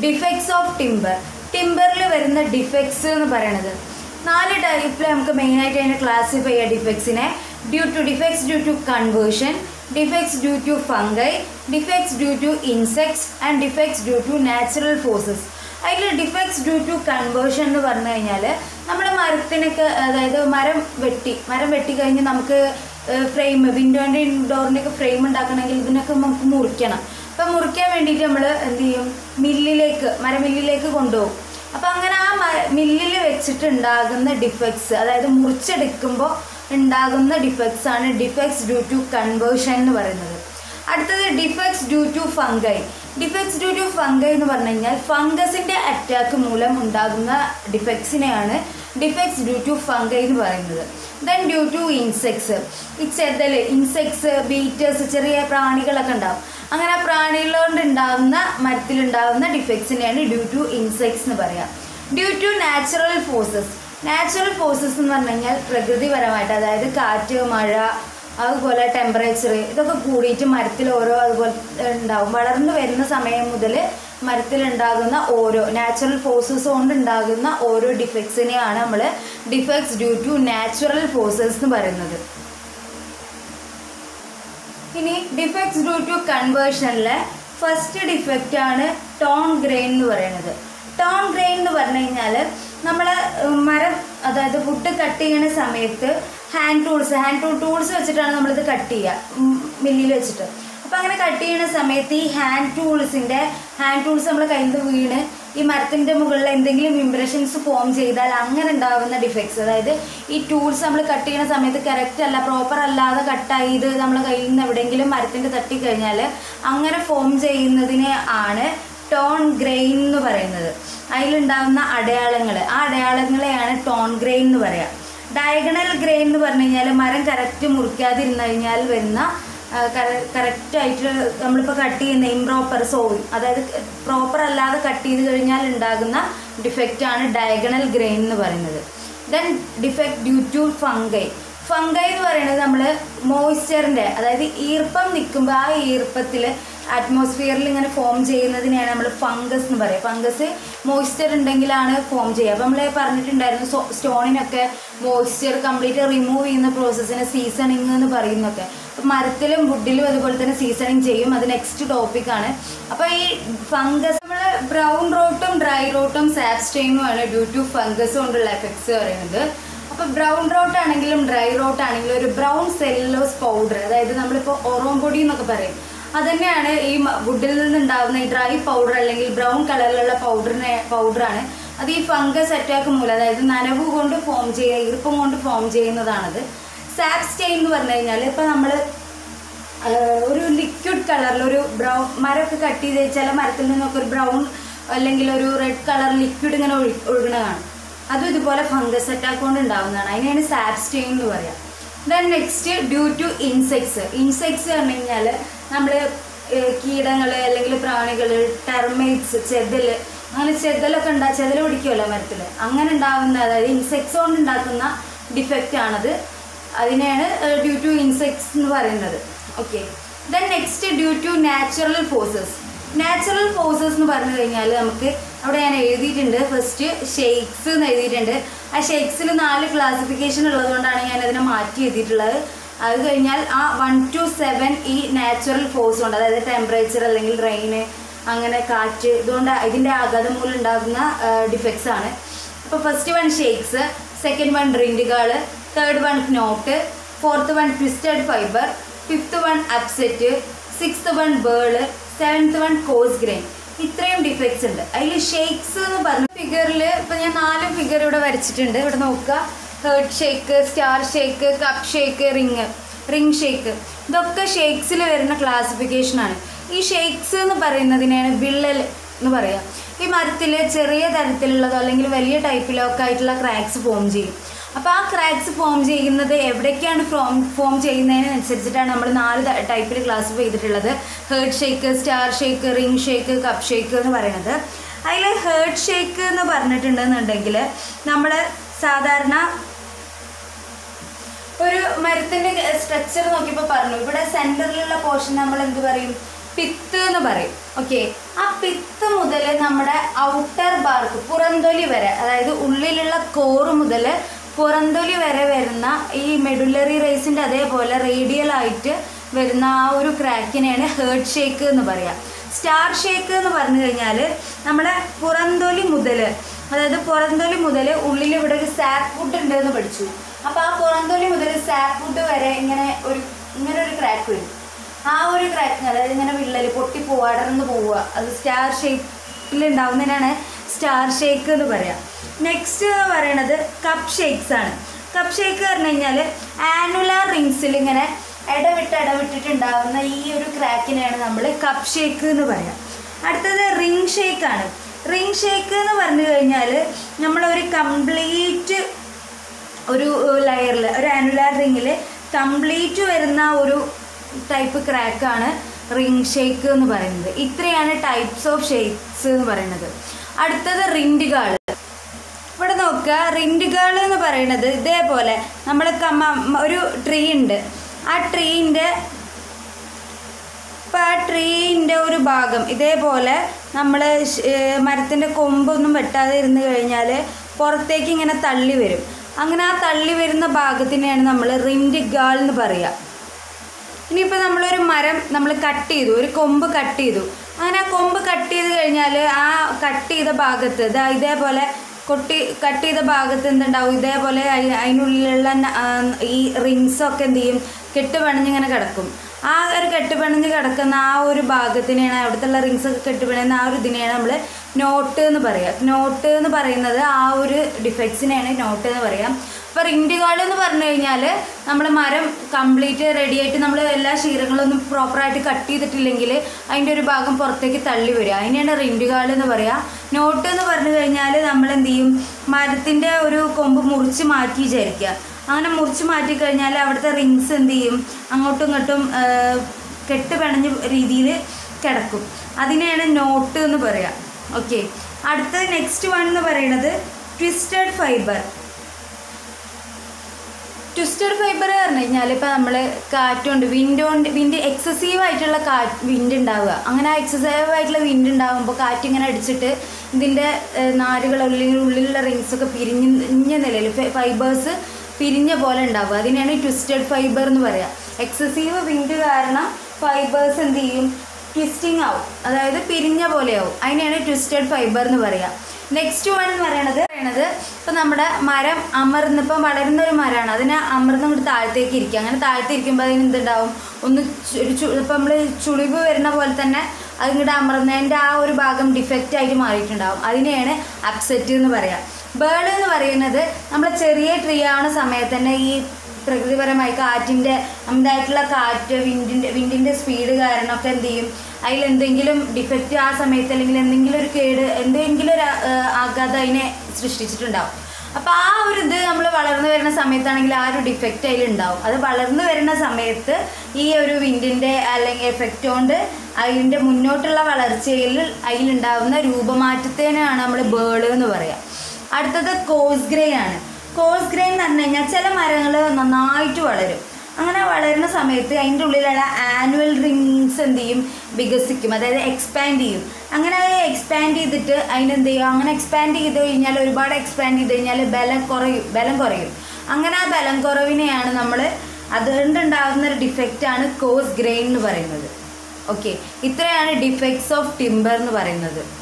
defects of timber ടിമ്പറിൽ വരുന്ന defects എന്ന് പറയണത് നാല് ടൈപ്പിൽ നമുക്ക് മെയിനായിട്ട് അതിനെ ക്ലാസിഫൈ ചെയ്യാം ഡിഫക്ട്സിനെ due to defects due to conversion defects due to fungi defects due to insects and defects due to natural forces അതിൽ ഡിഫക്ട്സ് ഡ്യൂ ടു കൺവേർഷൻ എന്ന് പറഞ്ഞു കഴിഞ്ഞാൽ നമ്മുടെ മരത്തിനൊക്കെ അതായത് മരം വെട്ടി മരം വെട്ടി കഴിഞ്ഞ് നമുക്ക് ഫ്രെയിം വിൻഡോൻ്റെ ഡോറിൻ്റെ ഒക്കെ ഫ്രെയിം ഉണ്ടാക്കണമെങ്കിൽ ഇതിനൊക്കെ നമുക്ക് മുറിക്കണം അപ്പം മുറിക്കാൻ വേണ്ടിയിട്ട് നമ്മൾ എന്ത് ചെയ്യും മില്ലിലേക്ക് മരമില്ലിലേക്ക് കൊണ്ടുപോകും അപ്പം അങ്ങനെ ആ മര മില്ലിൽ വെച്ചിട്ട് ഉണ്ടാകുന്ന ഡിഫക്ട്സ് അതായത് മുറിച്ചെടുക്കുമ്പോൾ ഉണ്ടാകുന്ന ഡിഫക്ട്സ് ആണ് ഡിഫക്ട്സ് ഡ്യൂ ടു കൺവേർഷൻ എന്ന് പറയുന്നത് അടുത്തത് defects due to fungi defects due to fungi എന്ന് പറഞ്ഞു കഴിഞ്ഞാൽ ഫംഗസിന്റെ അറ്റാക്ക് മൂലം ഉണ്ടാകുന്ന ഡിഫക്ട്സിനെയാണ് ഡിഫക്ട്സ് ഡ്യൂ ടു ഫംഗൈ എന്ന് പറയുന്നത് ദെൻ ഡ്യൂ ടു ഇൻസെക്ട്സ് ഈ ചെതൽ ഇൻസെക്ട്സ് ബീറ്റേഴ്സ് ചെറിയ പ്രാണികളൊക്കെ ഉണ്ടാവും അങ്ങനെ ആ പ്രാണികളോണ്ട് ഉണ്ടാകുന്ന മരത്തിലുണ്ടാകുന്ന ഡിഫക്ട്സിനെയാണ് ഡ്യൂ ടു ഇൻസെക്ട്സ് എന്ന് പറയാം due to natural forces natural forces എന്ന് പറഞ്ഞു കഴിഞ്ഞാൽ പ്രകൃതിപരമായിട്ട് അതായത് കാറ്റ് മഴ അതുപോലെ ടെമ്പറേച്ചർ ഇതൊക്കെ കൂടിയിട്ട് മരത്തിൽ ഓരോ അതുപോലെ ഉണ്ടാവും വളർന്നു വരുന്ന സമയം മുതൽ മരത്തിലുണ്ടാകുന്ന ഓരോ നാച്ചുറൽ ഫോഴ്സസ് കൊണ്ട് ഉണ്ടാകുന്ന ഓരോ ഡിഫക്ട്സിനെയാണ് നമ്മൾ defects due to natural forces എന്ന് പറയുന്നത് ഇനി ഡിഫക്ട്സ് ഡ്യൂ ടു കൺവേർഷനിലെ ഫസ്റ്റ് ഡിഫക്റ്റ് ആണ് ടോൺ ഗ്രെയിൻ എന്ന് പറയുന്നത് ടോൺ ഗ്രെയിൻ എന്ന് പറഞ്ഞു കഴിഞ്ഞാൽ നമ്മൾ മരം അതായത് വുഡ് കട്ട് ചെയ്യുന്ന സമയത്ത് hand tools hand tool tools വെച്ചിട്ടാണ് നമ്മളിത് കട്ട് ചെയ്യുക മില്ലിൽ വെച്ചിട്ട് അപ്പം അങ്ങനെ കട്ട് ചെയ്യുന്ന സമയത്ത് ഈ ഹാൻഡ് ടൂൾസിൻ്റെ ഹാൻഡ് ടൂൾസ് നമ്മൾ കയ്യിൽ നിന്ന് വീണ് ഈ മരത്തിൻ്റെ മുകളിൽ എന്തെങ്കിലും ഇംപ്രഷൻസ് ഫോം ചെയ്താൽ അങ്ങനെ ഉണ്ടാകുന്ന ഡിഫക്ട്സ് അതായത് ഈ ടൂൾസ് നമ്മൾ കട്ട് ചെയ്യുന്ന സമയത്ത് കറക്റ്റ് അല്ല പ്രോപ്പർ അല്ലാതെ കട്ടായി ഇത് നമ്മളെ കയ്യിൽ നിന്ന് എവിടെയെങ്കിലും മരത്തിൻ്റെ തട്ടിക്കഴിഞ്ഞാൽ അങ്ങനെ ഫോം ചെയ്യുന്നതിനെ ആണ് ടോൺ ഗ്രെയിൻ എന്ന് പറയുന്നത് അതിലുണ്ടാകുന്ന അടയാളങ്ങൾ ആ അടയാളങ്ങളെയാണ് ടോൺ ഗ്രെയിൻ എന്ന് പറയാം ഡയഗണൽ ഗ്രെയിൻ എന്ന് പറഞ്ഞു കഴിഞ്ഞാൽ മരം കറക്റ്റ് മുറിക്കാതിരുന്നു കഴിഞ്ഞാൽ വരുന്ന കറക്റ്റായിട്ട് നമ്മളിപ്പോൾ കട്ട് ചെയ്യുന്ന ഇംപ്രോപ്പർ സോൾ അതായത് പ്രോപ്പർ അല്ലാതെ കട്ട് ചെയ്ത് കഴിഞ്ഞാൽ ഉണ്ടാകുന്ന ഡിഫക്റ്റ് ആണ് ഡയഗണൽ ഗ്രെയിൻ എന്ന് പറയുന്നത് then defect due to fungi fungi എന്ന് പറയുന്നത് നമ്മൾ മോയ്സ്ചറിൻ്റെ അതായത് ഈർപ്പം നിൽക്കുമ്പോൾ ആ ഈർപ്പത്തിൽ അറ്റ്മോസ്ഫിയറിൽ ഇങ്ങനെ ഫോം ചെയ്യുന്നതിനെയാണ് നമ്മൾ ഫംഗസ് എന്ന് പറയുക ഫംഗസ് മോയ്സ്ചർ ഉണ്ടെങ്കിലാണ് ഫോം ചെയ്യുക അപ്പോൾ നമ്മൾ പറഞ്ഞിട്ടുണ്ടായിരുന്നു സോ സ്റ്റോണിനൊക്കെ മോയ്സ്ചർ കംപ്ലീറ്റ് റിമൂവ് ചെയ്യുന്ന പ്രോസസ്സിന് സീസണിങ് എന്ന് പറയുന്നൊക്കെ അപ്പോൾ മരത്തിലും വുഡിലും അതുപോലെ തന്നെ സീസണിങ് ചെയ്യും അത് നെക്സ്റ്റ് ടോപ്പിക്കാണ് അപ്പോൾ ഈ ഫംഗസ് നമ്മൾ ബ്രൗൺ റോട്ടും ഡ്രൈ റോട്ടും സാബ്സ്റ്റൈനുമാണ് ഡ്യൂ ടു ഫംഗസ് കൊണ്ടുള്ള എഫക്ട്സ് പറയുന്നത് അപ്പോൾ ബ്രൗൺ റോട്ട് ആണെങ്കിലും ഡ്രൈ റോട്ട് ആണെങ്കിലും ഒരു ബ്രൗൺ സെല്ലോസ് പൗഡർ അതായത് നമ്മളിപ്പോൾ ഒറോം പൊടി എന്നൊക്കെ പറയും അതന്നെയാണ് ഈ വുഡിൽ നിന്നുണ്ടാകുന്ന ഈ ഡ്രൈ പൗഡർ അല്ലെങ്കിൽ ബ്രൗൺ കളറിലുള്ള പൗഡറിനെ പൗഡറാണ് അത് ഈ ഫംഗസ് അറ്റാക്ക് മൂലം അതായത് നനവ് കൊണ്ട് ഫോം ചെയ്യുക ഈർപ്പം കൊണ്ട് ഫോം ചെയ്യുന്നതാണത് സാപ്പ് സ്റ്റെയിൻ എന്ന് പറഞ്ഞു കഴിഞ്ഞാൽ ഇപ്പം നമ്മൾ ഒരു ലിക്വിഡ് കളറിൽ ഒരു ബ്രൗൺ മരമൊക്കെ കട്ട് ചെയ്ത് ചില മരത്തിൽ നിന്നൊക്കെ ഒരു ബ്രൗൺ അല്ലെങ്കിൽ ഒരു റെഡ് കളർ ലിക്വിഡ് ഇങ്ങനെ ഒഴു ഒഴുകണ കാണും അതും ഇതുപോലെ ഫംഗസ് അറ്റാക്ക് കൊണ്ട് ഉണ്ടാവുന്നതാണ് അതിനെയാണ് സാപ്പ് സ്റ്റെയിൻ എന്ന് പറയാം then next due to insects insects പറഞ്ഞു കഴിഞ്ഞാൽ നമ്മൾ കീടങ്ങൾ അല്ലെങ്കിൽ പ്രാണികൾ ടെർമൈറ്റ്സ് ചെതൽ അങ്ങനെ ചെതലൊക്കെ ഉണ്ടാ ചെതൽ പിടിക്കുമല്ലോ മരത്തിൽ അങ്ങനെ ഉണ്ടാകുന്ന അതായത് ഇൻസെക്ട്സ് കൊണ്ട് ഉണ്ടാക്കുന്ന ഡിഫക്റ്റ് ആണത് അതിനെയാണ് ഡ്യൂ ടു ഇൻസെക്ട്സ് എന്ന് പറയുന്നത് okay then next due to natural forces natural forces എന്ന് പറഞ്ഞു കഴിഞ്ഞാൽ നമുക്ക് അവിടെ ഞാൻ എഴുതിയിട്ടുണ്ട് ഫസ്റ്റ് ഷെയ്ക്സ് എന്ന് എഴുതിയിട്ടുണ്ട് ആ ഷെയ്ക്സിൽ നാല് ക്ലാസിഫിക്കേഷൻ ഉള്ളതുകൊണ്ടാണ് ഞാൻ അതിനെ മാറ്റി എഴുതിയിട്ടുള്ളത് അത് കഴിഞ്ഞാൽ ആ വൺ ടു സെവൻ ഈ നാച്ചുറൽ ഫോഴ്സ് ഉണ്ട് അതായത് ടെമ്പറേച്ചർ അല്ലെങ്കിൽ റെയിന് അങ്ങനെ കാറ്റ് ഇതുകൊണ്ട് ഇതിൻ്റെ ആഘാതം മൂലം ഉണ്ടാകുന്ന ഡിഫക്ട്സ് ആണ് അപ്പോൾ first one shakes second one ഡ്രിങ്കുകൾ third one knot fourth one twisted fibre fifth one upset sixth one burl seventh one coarse grain ഇത്രയും ഡിഫക്ട്സ് ഉണ്ട് അതിൽ ഷേക്സ് എന്ന് പറഞ്ഞ ഫിഗറിൽ ഇപ്പം ഞാൻ നാല് ഫിഗർ ഇവിടെ വരച്ചിട്ടുണ്ട് ഇവിടെ നോക്കുക heart shake star shake cup shake ring ring shake ഇതൊക്കെ ഷേക്സിൽ വരുന്ന ക്ലാസിഫിക്കേഷനാണ് ഈ ഷേക്സ് എന്ന് പറയുന്നതിനെയാണ് വിള്ളൽ എന്ന് പറയാം ഈ മരത്തിൽ ചെറിയ തരത്തിലുള്ളതോ അല്ലെങ്കിൽ വലിയ ടൈപ്പിലോ ഒക്കെ ആയിട്ടുള്ള ക്രാക്സ് ഫോം ചെയ്യും അപ്പോൾ ആ ക്രാക്സ് ഫോം ചെയ്യുന്നത് എവിടേക്കാണ് ഫോം ഫോം ചെയ്യുന്നതിനനുസരിച്ചിട്ടാണ് നമ്മൾ നാല് ടൈപ്പിൽ ക്ലാസിഫൈ ചെയ്തിട്ടുള്ളത് heart shake star shake ring shake cup shake എന്ന് പറയുന്നത് അതിൽ ഹേർട്ട് ഷേക്ക് എന്ന് പറഞ്ഞിട്ടുണ്ടെന്നുണ്ടെങ്കിൽ നമ്മൾ സാധാരണ ഒരു മരത്തിൻ്റെ സ്ട്രക്ചർ നോക്കിയപ്പോൾ പറഞ്ഞു ഇവിടെ സെൻറ്ററിലുള്ള പോർഷൻ നമ്മൾ എന്ത് പറയും പിത്ത് എന്ന് പറയും ഓക്കെ ആ പിത്ത് മുതൽ നമ്മുടെ ഔട്ടർ ബാർക്ക് പുറന്തൊലി വരെ അതായത് ഉള്ളിലുള്ള കോറ് മുതൽ പുറന്തൊലി വരെ വരുന്ന ഈ മെഡുലറി റേസിൻ്റെ അതേപോലെ റേഡിയൽ ആയിട്ട് വരുന്ന ആ ഒരു ക്രാക്കിനെയാണ് ഹേർട്ട് ഷേക്ക് എന്ന് പറയാം സ്റ്റാർ ഷേക്ക് എന്ന് പറഞ്ഞു കഴിഞ്ഞാൽ നമ്മുടെ പുറന്തൊലി മുതൽ അതായത് പുറന്തൊലി മുതൽ ഉള്ളിൽ ഇവിടെ ഒരു സാപ്പ് ഫുഡ് ഉണ്ട് എന്ന് പഠിച്ചു അപ്പോൾ ആ പുറന്തൊലി മുതൽ സാപ്പ് ഫുഡ് വരെ ഇങ്ങനെ ഒരു ഇങ്ങനെ ഒരു ക്രാക്ക് വരും ആ ഒരു ക്രാക്കിങ് അതായത് ഇങ്ങനെ വിള്ളൽ പൊട്ടി പോവുക അടർന്ന് പോവുക അത് സ്റ്റാർ ഷേപ്പിൽ ഉണ്ടാവുന്നതിനാണ് സ്റ്റാർ ഷേക്ക് എന്ന് പറയാം നെക്സ്റ്റ് എന്ന് പറയണത് കപ്പ് ഷേക്സ് ആണ് കപ്പ് ഷേക്ക് പറഞ്ഞു കഴിഞ്ഞാൽ ആനുലാർ റിങ്സിൽ ഇങ്ങനെ ഇടവിട്ട് ഇടവിട്ടിട്ടുണ്ടാവുന്ന ഈ ഒരു ക്രാക്കിനെയാണ് നമ്മൾ കപ്പ് ഷേക്ക് എന്ന് പറയാം അടുത്തത് റിംഗ് ഷേക്ക് ആണ് റിംഗ് ഷേക്ക് എന്ന് പറഞ്ഞു കഴിഞ്ഞാൽ നമ്മളൊരു കംപ്ലീറ്റ് ഒരു ലെയറിൽ ഒരു ആനുലാർ റിങ്ങിൽ കംപ്ലീറ്റ് വരുന്ന ഒരു ടൈപ്പ് ക്രാക്കാണ് റിംഗ് ഷേക്ക് എന്ന് പറയുന്നത് ഇത്രയാണ് ടൈപ്സ് ഓഫ് ഷേക്സ് എന്ന് പറയുന്നത് അടുത്തത് റിൻഡുകൾ ഇവിടെ നോക്കുക റിൻഡുകൾ എന്ന് പറയുന്നത് ഇതേപോലെ നമ്മൾ കമ്മ ഒരു ട്രീ ഉണ്ട് ആ ട്രീൻ്റെ ഇപ്പം ആ ട്രീൻ്റെ ഒരു ഭാഗം ഇതേപോലെ നമ്മൾ മരത്തിൻ്റെ കൊമ്പൊന്നും വെട്ടാതെ ഇരുന്ന് കഴിഞ്ഞാൽ പുറത്തേക്ക് ഇങ്ങനെ തള്ളി വരും അങ്ങനെ ആ തള്ളി വരുന്ന ഭാഗത്തിനെയാണ് നമ്മൾ റിൻഡിഗാൾ എന്ന് പറയുക ഇനിയിപ്പോൾ നമ്മളൊരു മരം നമ്മൾ കട്ട് ചെയ്തു ഒരു കൊമ്പ് കട്ട് ചെയ്തു അങ്ങനെ ആ കൊമ്പ് കട്ട് ചെയ്ത് കഴിഞ്ഞാൽ ആ കട്ട് ചെയ്ത ഭാഗത്ത് ഇതാ ഇതേപോലെ കൊട്ടി കട്ട് ചെയ്ത ഭാഗത്ത് എന്തുണ്ടാവും ഇതേപോലെ അയി- അതിനുള്ളിലുള്ള ന- ആ, ഈ റിങ്സൊക്കെ എന്ത് ചെയ്യും കെട്ടുപണിഞ്ഞിങ്ങനെ കിടക്കും ആ ഒരു കെട്ടുപണിഞ്ഞ് കിടക്കുന്ന ആ ഒരു ഭാഗത്തിനെയാണ് അവിടുത്തെ റിങ്സ് ഒക്കെ കെട്ടുപണിയുന്ന ആ ഒരു ഇതിനെയാണ് നമ്മൾ നോട്ട് എന്ന് പറയുക നോട്ട് എന്ന് പറയുന്നത് ആ ഒരു ഡിഫക്ട്സിനെയാണ് നോട്ട് എന്ന് പറയാം ഇപ്പോൾ റിൻഡുകൾ എന്ന് പറഞ്ഞു കഴിഞ്ഞാൽ നമ്മൾ മരം കംപ്ലീറ്റ് റെഡി ആയിട്ട് നമ്മൾ എല്ലാ ക്ഷീരങ്ങളൊന്നും പ്രോപ്പറായിട്ട് കട്ട് ചെയ്തിട്ടില്ലെങ്കിൽ അതിൻ്റെ ഒരു ഭാഗം പുറത്തേക്ക് തള്ളി വരിക അതിനെയാണ് റിൻഡുകൾ എന്ന് പറയുക നോട്ട് എന്ന് പറഞ്ഞു കഴിഞ്ഞാൽ നമ്മൾ എന്ത് ചെയ്യും മരത്തിൻ്റെ ഒരു കൊമ്പ് മുറിച്ച് മാറ്റി വിചാരിക്കുക അങ്ങനെ മുറിച്ച് മാറ്റി കഴിഞ്ഞാൽ അവിടുത്തെ റിങ്സ് എന്ത് ചെയ്യും അങ്ങോട്ടും ഇങ്ങോട്ടും ആ, കെട്ട് പിണഞ്ഞ രീതിയിൽ കിടക്കും അതിനെയാണ് നോട്ട് എന്ന് പറയാം ഓക്കെ അടുത്ത നെക്സ്റ്റ് വൺ എന്ന് പറയുന്നത് ട്വിസ്റ്റഡ് ഫൈബർ ട്വിസ്റ്റഡ് ഫൈബർ പറഞ്ഞു കഴിഞ്ഞാൽ ഇപ്പോൾ നമ്മൾ കാറ്റുകൊണ്ട് വിൻഡ് കൊണ്ട് വിൻഡ് എക്സസീവ് ആയിട്ടുള്ള കാറ്റ് വിൻഡ് ഉണ്ടാവുക അങ്ങനെ ആ എക്സസീവ് ആയിട്ടുള്ള വിൻഡ് ഉണ്ടാകുമ്പോൾ കാറ്റ് ഇങ്ങനെ അടിച്ചിട്ട് ഇതിൻ്റെ നാരുകൾ അല്ലെങ്കിൽ ഉള്ളിലുള്ള റിങ്സ് ഒക്കെ പിരിഞ്ഞ നിലയിൽ ഫൈബേഴ്സ് പിരിഞ്ഞ പോലെ ഉണ്ടാവുക അതിനെയാണ് ട്വിസ്റ്റഡ് ഫൈബർ എന്ന് പറയുക എക്സസീവ് വിൻഡ് കാരണം ഫൈബേഴ്സ് എന്ത് ചെയ്യും ട്വിസ്റ്റിംഗ് ആവും അതായത് പിരിഞ്ഞ പോലെയാവും അതിനെയാണ് ട്വിസ്റ്റഡ് ഫൈബർ എന്ന് പറയുക നെക്സ്റ്റ് വൺ എന്ന് പറയണത് പറയണത് ഇപ്പം നമ്മുടെ മരം അമർന്ന് ഇപ്പം വളരുന്ന ഒരു മരമാണ് അതിനെ അമർന്ന് ഇങ്ങോട്ട് താഴത്തേക്ക് ഇരിക്കുക അങ്ങനെ താഴത്തെ ഇരിക്കുമ്പോൾ അതിന് എന്തുണ്ടാവും ഒന്ന് ചു- ഒരു ചു ഇപ്പം നമ്മൾ ചുളിവ് വരുന്ന പോലെ തന്നെ അതിങ്ങോട്ട് അമർന്നതിൻ്റെ ആ ഒരു ഭാഗം ഡിഫക്റ്റ് ആയിട്ട് മാറിയിട്ടുണ്ടാവും അതിനെയാണ് അപ്സെറ്റ് എന്ന് പറയാം ബേർഡ് എന്ന് പറയുന്നത് നമ്മൾ ചെറിയ ട്രീ ആവുന്ന സമയത്ത് തന്നെ ഈ പ്രകൃതിപരമായി കാറ്റിൻ്റെ അമിതായിട്ടുള്ള കാറ്റ് വിൻഡിൻ്റെ വിൻഡിൻ്റെ സ്പീഡ് കാരണമൊക്കെ എന്ത് ചെയ്യും അതിൽ എന്തെങ്കിലും ഡിഫക്റ്റ് ആ സമയത്ത് അല്ലെങ്കിൽ എന്തെങ്കിലും ഒരു കേട് എന്തെങ്കിലും ഒരു ആ, ആഘാതം അതിനെ സൃഷ്ടിച്ചിട്ടുണ്ടാവും അപ്പോൾ ആ ഒരു ഇത് നമ്മൾ വളർന്നു വരുന്ന സമയത്താണെങ്കിൽ ആ ഒരു ഡിഫക്റ്റ് അതിലുണ്ടാവും അത് വളർന്നു വരുന്ന സമയത്ത് ഈ ഒരു വിൻഡിൻ്റെ അല്ലെങ്കിൽ എഫക്റ്റ് കൊണ്ട് അതിൻ്റെ മുന്നോട്ടുള്ള വളർച്ചയിൽ അതിലുണ്ടാവുന്ന രൂപമാറ്റത്തിനാണ് നമ്മൾ ബേർഡ് എന്ന് പറയുക അടുത്തത് കോസ് ഗ്രേ ആണ് കോസ് ഗ്രേ എന്ന് പറഞ്ഞു കഴിഞ്ഞാൽ ചില മരങ്ങൾ നന്നായിട്ട് വളരും അങ്ങനെ വളരുന്ന സമയത്ത് അതിൻ്റെ ഉള്ളിലുള്ള ആനുവൽ റിങ്സ് എന്ത് ചെയ്യും വികസിക്കും അതായത് എക്സ്പാൻഡ് ചെയ്യും അങ്ങനെ എക്സ്പാൻഡ് ചെയ്തിട്ട് അതിനെന്ത് ചെയ്യും അങ്ങനെ എക്സ്പാൻഡ് ചെയ്ത് കഴിഞ്ഞാൽ ഒരുപാട് എക്സ്പാൻഡ് ചെയ്ത് കഴിഞ്ഞാൽ ബലം കുറയും ബലം കുറയും അങ്ങനെ ആ ബലം കുറവിനെയാണ് നമ്മൾ അതുകൊണ്ടുണ്ടാകുന്ന ഒരു ഡിഫക്റ്റാണ് കോസ് ഗ്രെയിൻ എന്ന് പറയുന്നത് ഓക്കെ ഇത്രയാണ് ഡിഫക്ട്സ് ഓഫ് ടിമ്പർ എന്ന് പറയുന്നത്